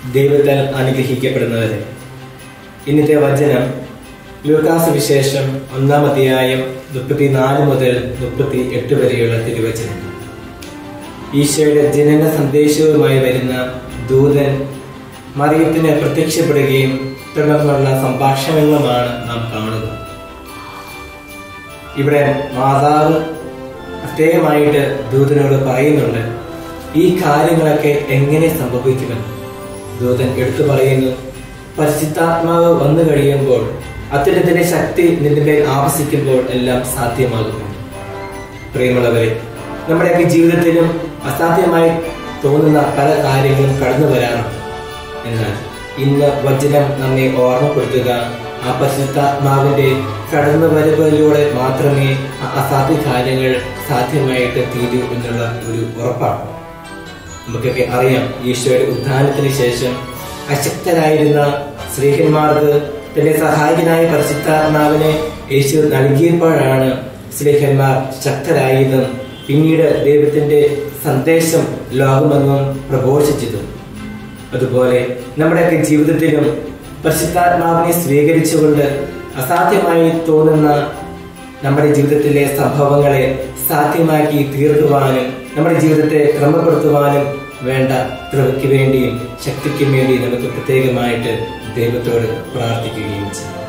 ദൈവത്താൽ അനുഗ്രഹിക്കപ്പെടുന്നവരെ ഇന്നത്തെ വചനം ലൂക്കാസ് വിശേഷം ഒന്നാം അധ്യായം മുപ്പത്തിനാല് മുതൽ മുപ്പത്തി എട്ട് വരെയുള്ള തിരുവചനം ഈശോയുടെ ജനന സന്ദേശവുമായി വരുന്ന ദൂതൻ മറിയത്തിന് പ്രത്യക്ഷപ്പെടുകയും തുടർന്നുള്ള സംഭാഷണങ്ങളുമാണ് നാം കാണുക ഇവിടെ മാതാവ് പ്രത്യേകമായിട്ട് ദൂതനോട് പറയുന്നുണ്ട് ഈ കാര്യങ്ങളൊക്കെ എങ്ങനെ സംഭവിക്കുമെന്ന് ദൂതൻ എടുത്തു പറയുന്നു പരിശുദ്ധാത്മാവ് വന്നു കഴിയുമ്പോൾ അത്തരത്തിന്റെ ശക്തി നിന്റെ മേൽ ആവസിക്കുമ്പോൾ എല്ലാം സാധ്യമാകുന്നു പ്രിയമുള്ളവരെ നമ്മുടെയൊക്കെ ജീവിതത്തിലും അസാധ്യമായി തോന്നുന്ന പല കാര്യങ്ങളും കടന്നു വരാറുണ്ട് എന്നാൽ ഇന്ന് വചനം നമ്മെ ഓർമ്മപ്പെടുത്തുക ആ പരിശുദ്ധാത്മാവിന്റെ കടന്നു വരവിലൂടെ മാത്രമേ ആ അസാധ്യ കാര്യങ്ങൾ സാധ്യമായിട്ട് തീരൂ എന്നുള്ള ഒരു ഉറപ്പാണ് നമുക്കൊക്കെ അറിയാം ഈശോയുടെ ഉദ്ധാനത്തിന് ശേഷം അശക്തരായിരുന്ന സ്ത്രീഹന്മാർക്ക് തന്റെ സഹായകനായ പരിശുദ്ധാത്മാവിനെ യേശു നൽകിയപ്പോഴാണ് സ്ത്രീഹന്മാർ ശക്തരായതും പിന്നീട് ദൈവത്തിന്റെ സന്ദേശം ലോകമെങ്ങും പ്രഘോഷിച്ചതും അതുപോലെ നമ്മുടെയൊക്കെ ജീവിതത്തിലും പരിശുദ്ധാത്മാവിനെ സ്വീകരിച്ചുകൊണ്ട് അസാധ്യമായി തോന്നുന്ന നമ്മുടെ ജീവിതത്തിലെ സംഭവങ്ങളെ സാധ്യമാക്കി തീർക്കുവാനും നമ്മുടെ ജീവിതത്തെ ക്രമപ്പെടുത്തുവാനും വേണ്ട കൃപയ്ക്ക് വേണ്ടിയും ശക്തിക്കും വേണ്ടിയും നമുക്ക് പ്രത്യേകമായിട്ട് ദൈവത്തോട് പ്രാർത്ഥിക്കുകയും ചെയ്യും